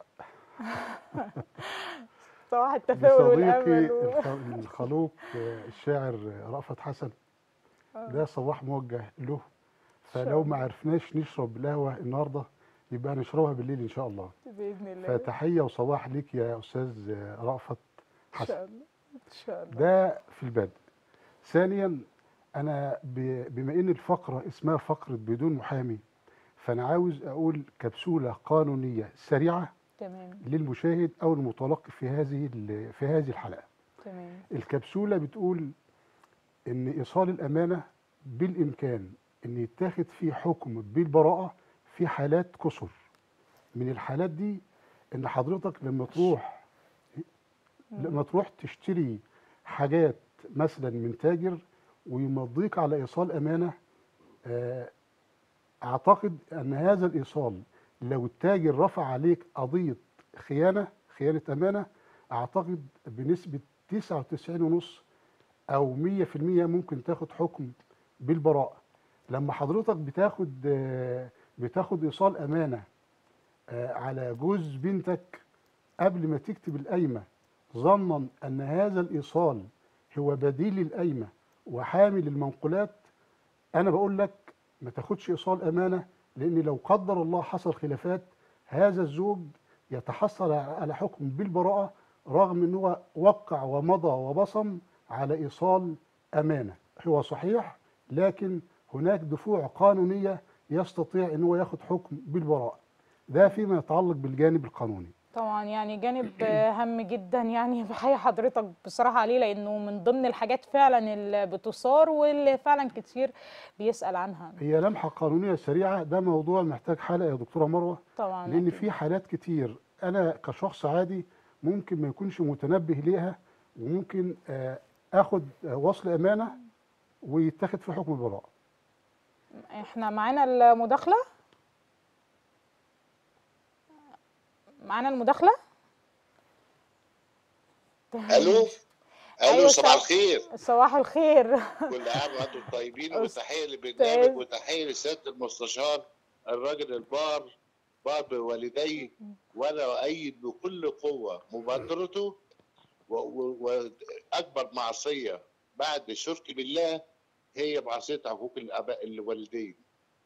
صباح التفاؤل لصديقي والأمل و... الخ- الخلوق آه، الشاعر رأفت حسن ده صباح موجه له فلو ما عرفناش نشرب القهوه النهارده يبقى نشربها بالليل ان شاء الله بإذن الله فتحيه وصباح ليك يا استاذ آه، رأفت إن حسن شاء الله إن شاء الله ده في البدء ثانيا انا ب- بما ان الفقره اسمها فقره بدون محامي فانا عاوز اقول كبسوله قانونيه سريعه تمام للمشاهد او المتلقي في هذه ال- في هذه الحلقه تمام الكبسوله بتقول ان ايصال الامانه بالامكان ان يتاخد فيه حكم بالبراءه في حالات كسر من الحالات دي ان حضرتك لما تروح لما تروح تشتري حاجات مثلا من تاجر ويمضيك على ايصال امانه آه، اعتقد ان هذا الايصال لو التاجر رفع عليك قضيه خيانه خيانه امانه اعتقد بنسبه 99.5 او 100% ممكن تاخد حكم بالبراءه لما حضرتك بتاخد آه، بتاخد ايصال امانه آه، على جوز بنتك قبل ما تكتب القايمه ظنا ان هذا الايصال هو بديل القايمه وحامل المنقولات انا بقول لك ما تاخدش ايصال امانه لان لو قدر الله حصل خلافات هذا الزوج يتحصل على حكم بالبراءه رغم ان هو وقع ومضى وبصم على ايصال امانه هو صحيح لكن هناك دفوع قانونيه يستطيع ان هو ياخد حكم بالبراءه ده فيما يتعلق بالجانب القانوني طبعا يعني جانب هام جدا يعني بحيي حضرتك بصراحة عليه لأنه من ضمن الحاجات فعلا اللي بتثار واللي فعلا كتير بيسأل عنها هي لمحه قانونيه سريعه ده موضوع محتاج حلقه يا دكتوره مروه طبعا لان أكيد. في حالات كتير انا كشخص عادي ممكن ما يكونش متنبه ليها وممكن آه، اخد آه، وصل امانه ويتاخد في حكم البراءه احنا معانا المداخلة معانا المداخلة الو أيوة، الو صباح صح. الخير صباح الخير كل عام وانتم طيبين أستاذ. وتحيه للبرنامج وتحيه لسياده المستشار الراجل البار بار بوالديه وانا اؤيد بكل قوه مبادرته و- و- واكبر معصيه بعد الشرك بالله هي معصيه عقوق الاباء الوالدين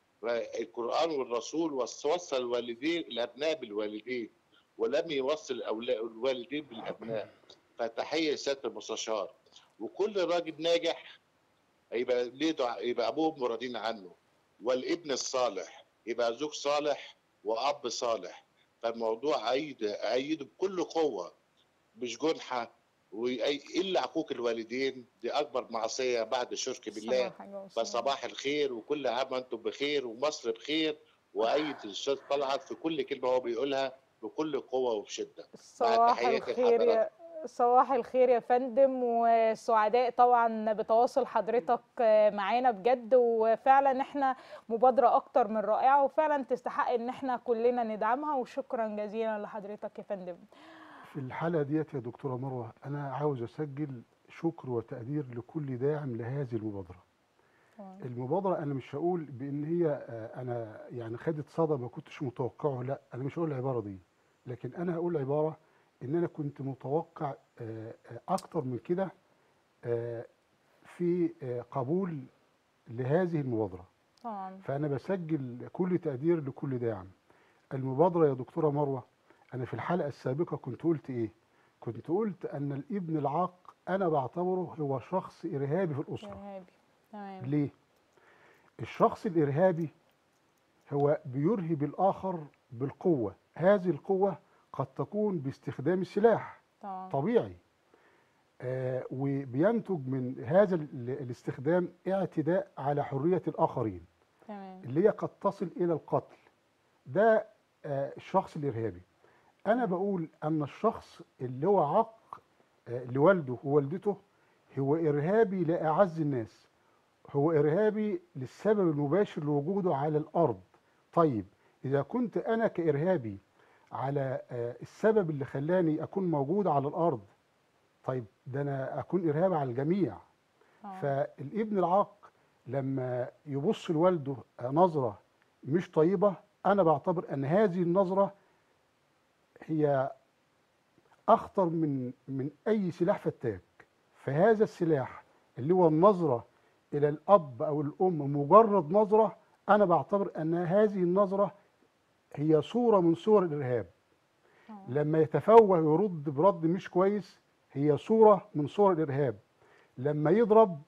القران والرسول وص- وصل الوالدين الابناء بالوالدين ولم يوصل الأولا- الوالدين بالابناء فتحيه لسياده المستشار وكل راجل ناجح يبقى ليه دع... يبقى ابوه راضين عنه والابن الصالح يبقى زوج صالح واب صالح فالموضوع ايد ايده بكل قوه مش جنحه وأي- الا عقوق الوالدين دي اكبر معصيه بعد الشرك بالله صباح حاجة وصباح. فصباح الخير وكل عام وانتم بخير ومصر بخير وايد الاستاذ طلعت في كل كلمه هو بيقولها بكل قوه وبشده مع صباح تحياتي الخير يا لحضرتك. صباح الخير يا فندم وسعداء طبعا بتواصل حضرتك معانا بجد وفعلا احنا مبادرة اكتر من رائعة وفعلا تستحق ان احنا كلنا ندعمها وشكرا جزيلا لحضرتك يا فندم في الحلقه ديت يا دكتوره مروه انا عاوز اسجل شكر وتقدير لكل داعم لهذه المبادره طبعاً. المبادره انا مش هقول بان هي آه، انا يعني خدت صدى ما كنتش متوقعه لا انا مش هقول العباره دي لكن انا هقول عباره ان انا كنت متوقع آه، آه، اكتر من كده آه، في آه، قبول لهذه المبادره طبعا فأنا بسجل كل تقدير لكل داعم المبادرة يا دكتورة مروة أنا في الحلقة السابقة كنت قلت إيه؟ كنت قلت أن الابن العاق أنا بعتبره هو شخص إرهابي في الأسرة ارهابي تمام ليه؟ الشخص الإرهابي هو بيرهب الآخر بالقوة هذه القوة قد تكون باستخدام السلاح طبعا طبيعي آه وبينتج من هذا ال- الاستخدام اعتداء على حرية الآخرين تمام اللي هي قد تصل إلى القتل ده آه، الشخص الإرهابي أنا بقول أن الشخص اللي هو عق آه، لوالده ووالدته هو إرهابي لأعز الناس هو إرهابي للسبب المباشر لوجوده على الأرض طيب إذا كنت أنا كإرهابي على آه، السبب اللي خلاني أكون موجود على الأرض طيب ده أنا أكون إرهابي على الجميع آه. فالابن العاق لما يبص لوالده نظرة مش طيبة أنا بعتبر أن هذه النظرة هي أخطر من من أي سلاح فتاك فهذا السلاح اللي هو النظرة إلى الأب أو الأم مجرد نظرة أنا بعتبر أن هذه النظرة هي صورة من صور الإرهاب لما يتفوه ويرد برد مش كويس هي صورة من صور الإرهاب لما يضرب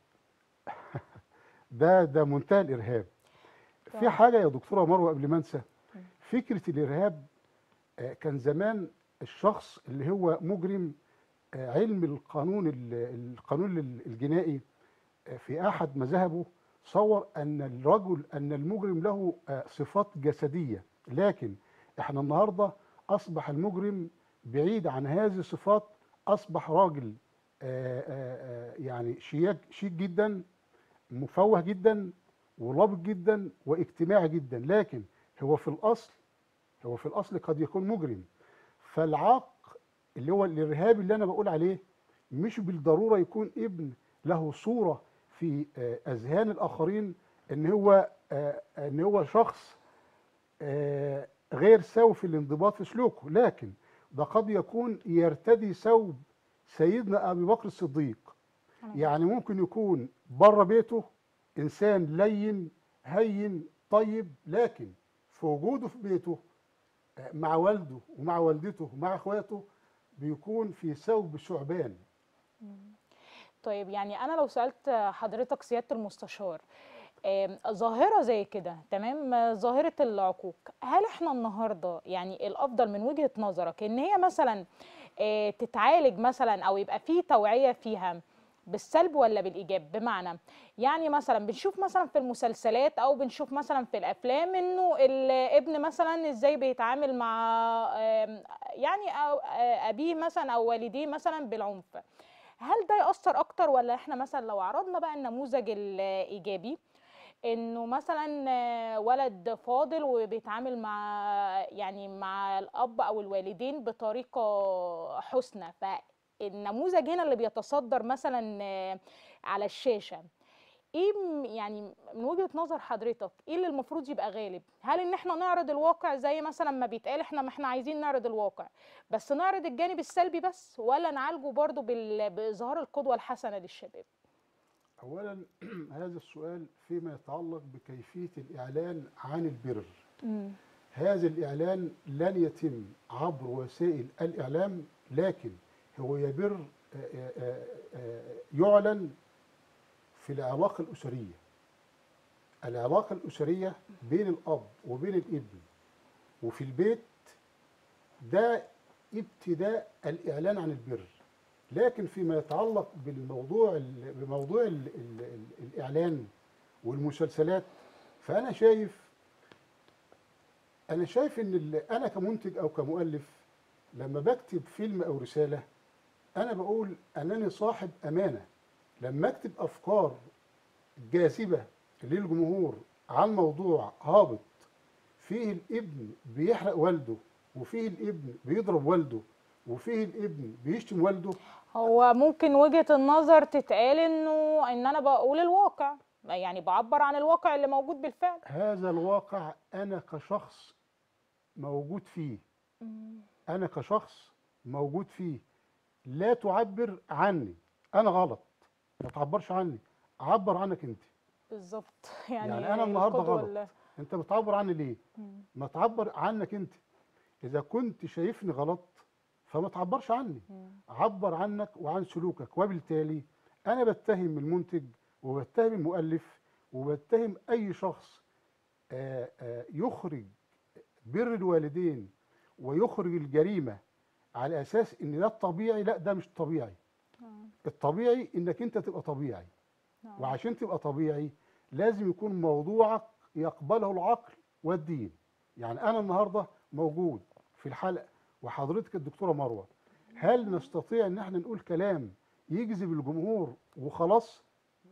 ده ده منتهى الإرهاب في طبعا. حاجة يا دكتورة مروة قبل ما أنسى فكرة الإرهاب آه، كان زمان الشخص اللي هو مجرم آه، علم القانون ال- القانون ال- الجنائي آه، في أحد مذاهبه صور أن الرجل أن المجرم له آه، صفات جسدية لكن احنا النهارده أصبح المجرم بعيد عن هذه الصفات أصبح راجل آه، آه، آه، يعني شياك شيك جدا مفوه جدا ولابق جدا واجتماعي جدا لكن هو في الأصل هو في الأصل قد يكون مجرم فالعاق اللي هو الإرهابي اللي أنا بقول عليه مش بالضرورة يكون ابن له صورة في آه، أذهان الآخرين إن هو آه، إن هو شخص آه، غير سوي في الانضباط في سلوكه لكن ده قد يكون يرتدي ثوب سيدنا أبي بكر الصديق يعني ممكن يكون بره بيته إنسان لين هين طيب لكن في وجوده في بيته آه، مع والده ومع والدته ومع اخواته بيكون في ثوب ثعبان طيب يعني انا لو سالت حضرتك سياده المستشار آم، ظاهرة زي كده تمام آه، ظاهرة العقوق هل احنا النهاردة يعني الأفضل من وجهة نظرك إن هي مثلا آه، تتعالج مثلا أو يبقى في توعية فيها بالسلب ولا بالإيجاب بمعنى يعني مثلا بنشوف مثلا في المسلسلات أو بنشوف مثلا في الأفلام إنه الابن مثلا إزاي بيتعامل مع آم، يعني أو آه، أبيه مثلا أو والديه مثلا بالعنف هل ده يأثر أكتر ولا احنا مثلا لو عرضنا بقى النموذج الإيجابي انه مثلا آه، ولد فاضل وبيتعامل مع يعني مع الاب او الوالدين بطريقه حسنى فالنموذج هنا اللي بيتصدر مثلا آه، على الشاشه ايه م- يعني من وجهة نظر حضرتك ايه اللي المفروض يبقى غالب هل ان احنا نعرض الواقع زي مثلا ما بيتقال احنا ما احنا عايزين نعرض الواقع بس نعرض الجانب السلبي بس ولا نعالجه برضو بال- باظهار القدوة الحسنة للشباب اولا هذا السؤال فيما يتعلق بكيفيه الاعلان عن البر هذا الإعلان لن يتم عبر وسائل الإعلام لكن هو يبر آه، آه، آه، يعلن في العلاقة الأسرية العلاقة الأسرية بين الأب وبين الابن وفي البيت ده ابتداء الإعلان عن البر لكن فيما يتعلق بالموضوع ال- بموضوع ال ال ال الإعلان والمسلسلات فأنا شايف انا شايف ان ال- انا كمنتج او كمؤلف لما بكتب فيلم او رساله انا بقول انني صاحب امانه لما اكتب افكار جاذبه للجمهور عن موضوع هابط فيه الابن بيحرق والده وفيه الابن بيضرب والده وفيه الابن بيشتم والده هو ممكن وجهة النظر تتقال انه ان انا بقول الواقع يعني بعبر عن الواقع اللي موجود بالفعل هذا الواقع انا كشخص موجود فيه انا كشخص موجود فيه لا تعبر عني انا غلط ما تعبرش عني عبر عنك انت بالظبط يعني, يعني, انا النهارده القدوة غلط ال- انت بتعبر عني ليه مم. ما تعبر عنك انت اذا كنت شايفني غلط فما تعبرش عني مم. عبر عنك وعن سلوكك وبالتالي انا بتهم المنتج وبتهم المؤلف وبتهم اي شخص آه، آه، يخرج بر الوالدين ويخرج الجريمه على اساس ان ده الطبيعي لا ده مش طبيعي الطبيعي انك انت تبقى طبيعي نعم. وعشان تبقى طبيعي لازم يكون موضوعك يقبله العقل والدين يعني انا النهارده موجود في الحلقه وحضرتك الدكتوره مروه هل نستطيع ان احنا نقول كلام يجذب الجمهور وخلاص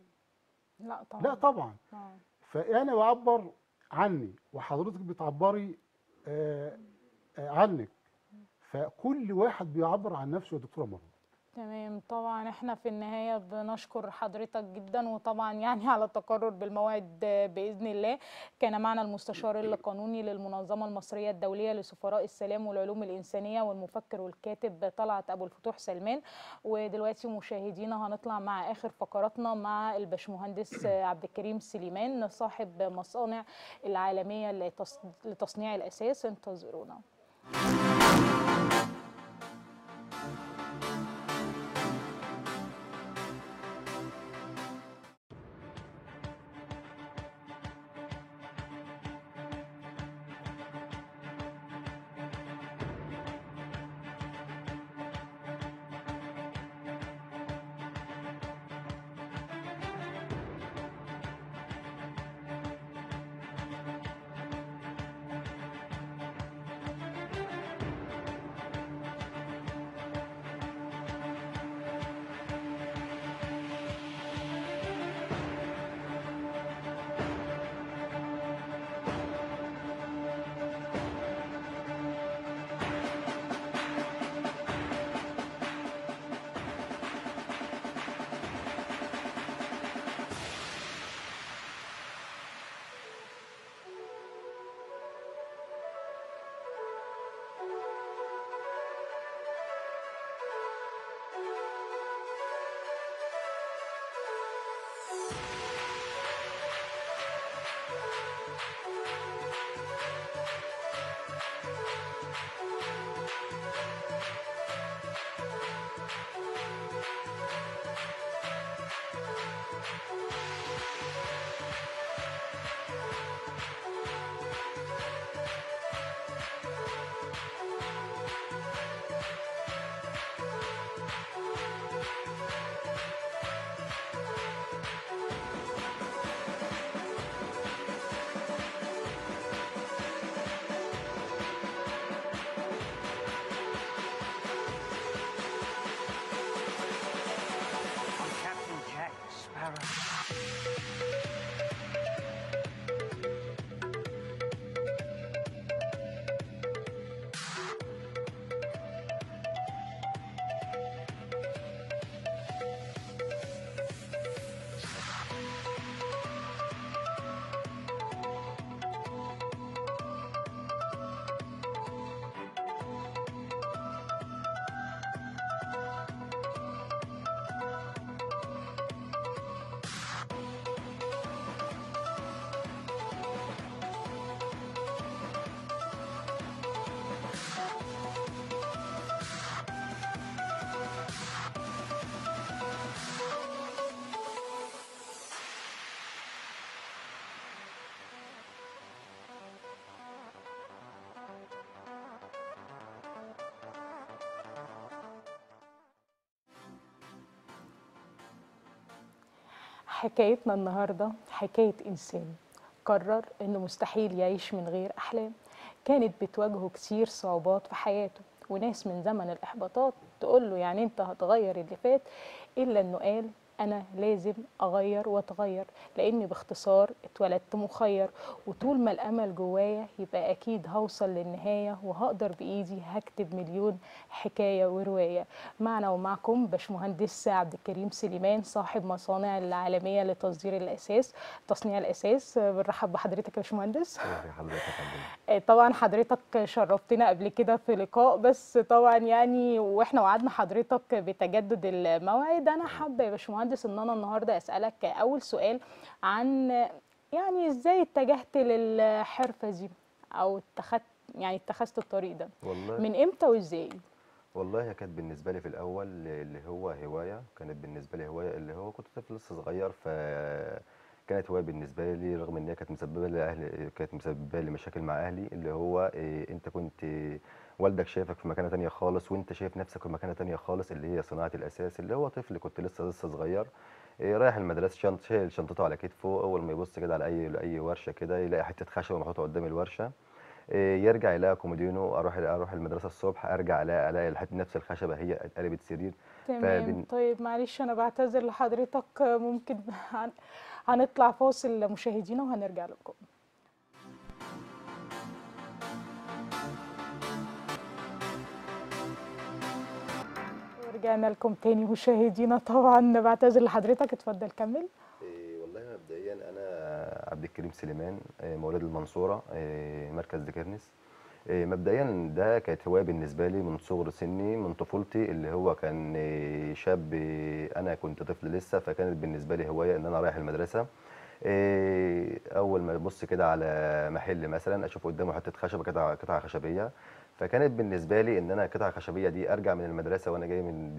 لا طبعا لا طبعا آه. فانا بعبر عني وحضرتك بتعبري آه، آه، عنك فكل واحد بيعبر عن نفسه يا دكتوره مروه تمام طبعا احنا في النهاية بنشكر حضرتك جدا وطبعا يعني على التقرر بالموعد بإذن الله كان معنا المستشار القانوني للمنظمة المصرية الدولية لسفراء السلام والعلوم الإنسانية والمفكر والكاتب طلعت أبو الفتوح سلمان ودلوقتي مشاهدينا هنطلع مع آخر فقراتنا مع الباشمهندس عبد الكريم سليمان صاحب مصانع العالمية لتص- لتصنيع الأساس انتظرونا حكايتنا النهاردة حكاية إنسان قرر إنه مستحيل يعيش من غير أحلام كانت بتواجهه كتير صعوبات في حياته وناس من زمن الإحباطات تقول له يعني أنت هتغير اللي فات إلا إنه قال أنا لازم أغير وأتغير لأني باختصار اتولدت مخير وطول ما الأمل جوايا يبقى أكيد هوصل للنهاية وهقدر بإيدي هكتب مليون حكاية ورواية معنا ومعكم باشمهندس عبد الكريم سليمان صاحب مصانع العالمية لتصدير الأساس تصنيع الأساس بنرحب بحضرتك يا باشمهندس ازي حضرتك يا فندم آه، طبعا حضرتك شرفتنا قبل كده في لقاء بس طبعا يعني واحنا وعدنا حضرتك بتجدد الموعد انا حابه يا باشمهندس ان انا النهارده اسالك اول سؤال عن يعني ازاي اتجهت للحرفه دي او اتخذت يعني اتخذت الطريق ده والله من امتى وازاي والله هي كانت بالنسبه لي في الاول اللي هو هوايه كانت بالنسبه لي هوايه اللي هو كنت طفل لسه صغير ف كانت هوايه بالنسبه لي رغم ان هي كانت مسببه لي اهلي كانت مسببه لي مشاكل مع اهلي اللي هو إيه انت كنت والدك شايفك في مكانه تانية خالص وانت شايف نفسك في مكانه تانية خالص اللي هي صناعه الاساس اللي هو طفل كنت لسه لسه صغير إيه رايح المدرسه شنط شايل شنطته على كتفه اول ما يبص كده على اي اي ورشه كده يلاقي حته خشبه محطوطه قدام الورشه إيه يرجع يلاقي كومودينو اروح اروح المدرسه الصبح ارجع الاقي الاقي الحت- نفس الخشبه هي اتقلبت سرير تمام فبن- طيب معلش انا بعتذر لحضرتك ممكن هن- هنطلع فاصل مشاهدينا وهنرجع لكم ورجعنا لكم تاني مشاهدينا طبعا بعتذر لحضرتك اتفضل كمل إيه والله مبدئيا انا عبد الكريم سليمان إيه مواليد المنصوره إيه مركز دكرنس إيه مبدئيا ده كانت هوايه بالنسبه لي من صغر سني من طفولتي اللي هو كان إيه شاب إيه انا كنت طفل لسه فكانت بالنسبه لي هوايه ان انا رايح المدرسه إيه اول ما ابص كده على محل مثلا اشوف قدامه حته خشبه قطعه قطعه خشبيه فكانت بالنسبه لي ان انا القطعه الخشبيه دي ارجع من المدرسه وانا جاي من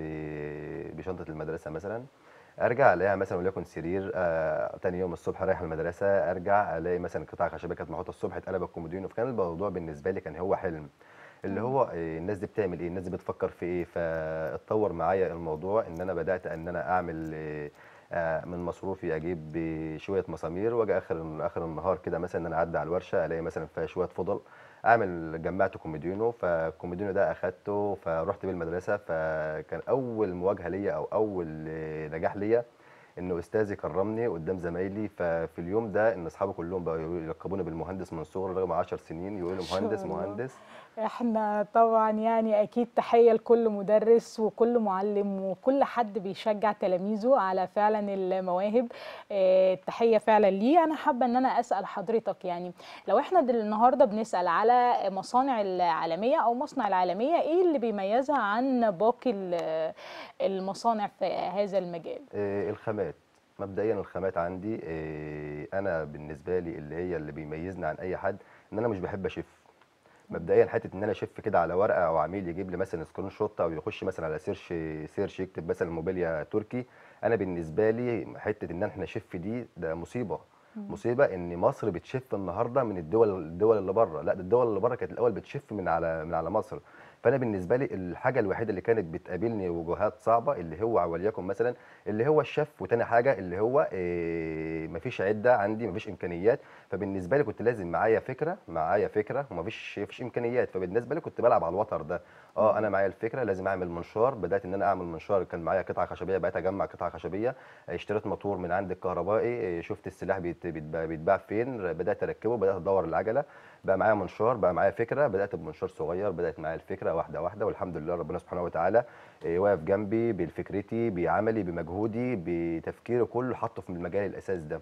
ب- بشنطه المدرسه مثلا ارجع الاقيها مثلا وليكن سرير آه تاني يوم الصبح رايح المدرسه ارجع الاقي مثلا قطعه خشبيه كانت محطوطه الصبح اتقلب الكومودينو فكان الموضوع بالنسبه لي كان هو حلم اللي هو آه، الناس دي بتعمل ايه الناس دي بتفكر في ايه فاتطور معايا الموضوع ان انا بدات ان انا اعمل آه، آه، من مصروفي اجيب آه، شويه مسامير واجي اخر اخر النهار كده مثلا ان انا اعدي على الورشه الاقي مثلا فيها شويه فضل اعمل جمعت كوميدينو فالكوميدينو ده اخدته فرحت بيه المدرسه فكان اول مواجهه ليا او اول آه، نجاح ليا انه استاذي كرمني قدام زمايلي ففي اليوم ده ان اصحابي كلهم بقوا يلقبوني بالمهندس من صغري رغم 10 سنين يقولوا شاء مهندس الله. مهندس احنا طبعا يعني اكيد تحيه لكل مدرس وكل معلم وكل حد بيشجع تلاميذه على فعلا المواهب آه، التحيه فعلا ليه انا حابه ان انا اسال حضرتك يعني لو احنا دل النهارده بنسال على مصانع العالميه او مصنع العالميه ايه اللي بيميزها عن باقي ال- المصانع في هذا المجال آه، الخامات مبدئيا الخامات عندي آه، انا بالنسبه لي اللي هي اللي بيميزني عن اي حد ان انا مش بحب اشف مبدئيا حته ان انا اشف كده على ورقه او عميل يجيب لي مثلا سكرين شوت او يخش مثلا على سيرش سيرش يكتب مثلا موبيليا تركي انا بالنسبه لي حته ان احنا نشف دي ده مصيبه مصيبه ان مصر بتشف النهارده من الدول الدول اللي بره لا ده الدول اللي بره كانت الاول بتشف من على من على مصر فانا بالنسبه لي الحاجه الوحيده اللي كانت بتقابلني وجهات صعبه اللي هو وليكن مثلا اللي هو الشف وتاني حاجه اللي هو إيه مفيش عده عندي مفيش امكانيات فبالنسبه لي كنت لازم معايا فكره معايا فكره ومفيش مفيش امكانيات فبالنسبه لي كنت بلعب على الوتر ده اه انا معايا الفكره لازم اعمل منشار بدات ان انا اعمل منشار كان معايا قطعه خشبيه بقيت اجمع قطعه خشبيه اشتريت موتور من عند الكهربائي إيه، شفت السلاح بيت- بيتباع بيتباع فين بدات اركبه بدات ادور العجله بقى معايا منشار بقى معايا فكره بدات بمنشار صغير بدات معايا الفكره واحده واحده والحمد لله ربنا سبحانه وتعالى إيه، واقف جنبي بفكرتي بعملي بمجهودي بتفكيري كله حاطه في المجال الاساس ده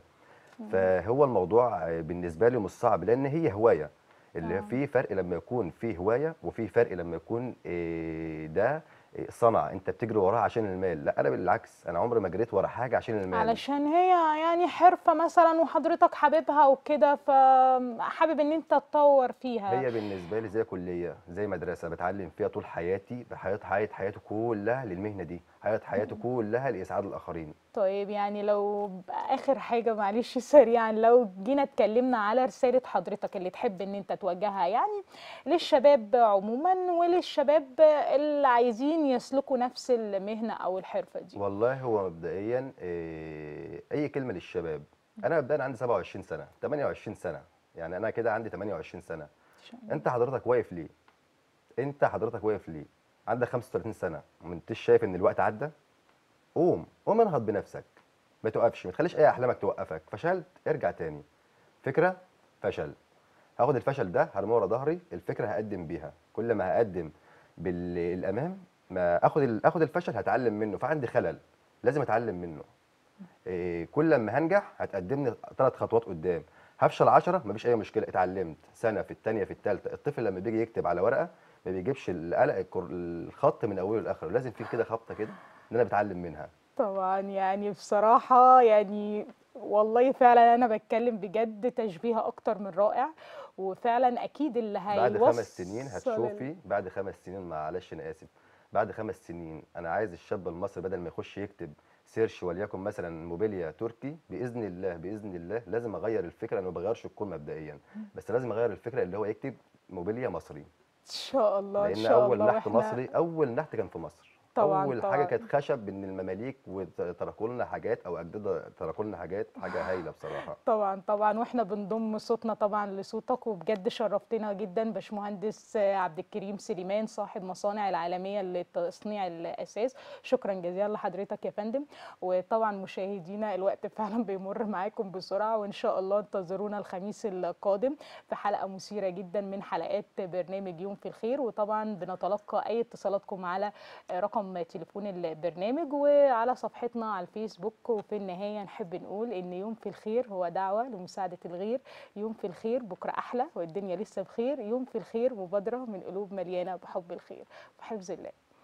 فهو الموضوع آه، بالنسبه لي مش صعب لان هي هوايه اللي آه. في فرق لما يكون في هوايه وفي فرق لما يكون إيه، ده إيه، صنعه انت بتجري وراها عشان المال لا انا بالعكس انا عمري ما جريت ورا حاجه عشان المال علشان هي يعني حرفه مثلا وحضرتك حاببها وكده فحابب ان انت تطور فيها هي بالنسبه لي زي كليه زي مدرسه بتعلم فيها طول حياتي بحياه حياه حياتي كلها للمهنه دي حياة حياته كلها لاسعاد الاخرين طيب يعني لو اخر حاجه معلش سريعا لو جينا اتكلمنا على رساله حضرتك اللي تحب ان انت توجهها يعني للشباب عموما وللشباب اللي عايزين يسلكوا نفس المهنه او الحرفه دي والله هو مبدئيا إيه، اي كلمه للشباب انا مبدئيا عندي 27 سنه 28 سنه يعني انا كده عندي 28 سنه انت حضرتك واقف ليه انت حضرتك واقف ليه عندك 35 سنه ما انتش شايف ان الوقت عدى قوم قوم انهض بنفسك ما توقفش ما تخليش اي احلامك توقفك فشلت ارجع تاني فكره فشل هاخد الفشل ده هرميه ورا ظهري الفكره هقدم بيها كل ما هقدم بالامام ما اخد ال- اخد الفشل هتعلم منه فعندي خلل لازم اتعلم منه إيه كل ما هنجح هتقدمني ثلاث خطوات قدام هفشل 10 مفيش اي مشكله اتعلمت سنه في الثانيه في الثالثه الطفل لما بيجي يكتب على ورقه ما بيجيبش القلق الكر- الخط من اوله لاخره لازم في كده خبطه كده ان انا بتعلم منها طبعا يعني بصراحة يعني والله فعلا أنا بتكلم بجد تشبيه أكتر من رائع وفعلا أكيد اللي هيوصل بعد خمس سنين ال- هتشوفي بعد خمس سنين معلش انا اسف بعد خمس سنين انا عايز الشاب المصري بدل ما يخش يكتب سيرش وليكن مثلا موبيليا تركي باذن الله باذن الله لازم اغير الفكره انا ما بغيرش الكون مبدئيا بس لازم اغير الفكره اللي هو يكتب موبيليا مصري إن شاء الله إن لان شاء اول الله نحت وإحنا- مصري اول نحت كان في مصر طبعاً، اول طبعاً. حاجه كانت خشب من المماليك وتركوا لنا حاجات او اجداد تركوا لنا حاجات حاجه هايله بصراحه طبعا طبعا واحنا بنضم صوتنا طبعا لصوتك وبجد شرفتنا جدا باشمهندس عبد الكريم سليمان صاحب مصانع العالميه لتصنيع الاساس شكرا جزيلا لحضرتك يا فندم وطبعا مشاهدينا الوقت فعلا بيمر معاكم بسرعه وان شاء الله انتظرونا الخميس القادم في حلقه مثيره جدا من حلقات برنامج يوم في الخير وطبعا بنتلقى اي اتصالاتكم على رقم تليفون البرنامج وعلى صفحتنا على الفيسبوك وفي النهايه نحب نقول ان يوم في الخير هو دعوه لمساعده الغير يوم في الخير بكره احلى والدنيا لسه بخير يوم في الخير مبادره من قلوب مليانه بحب الخير وحفظ الله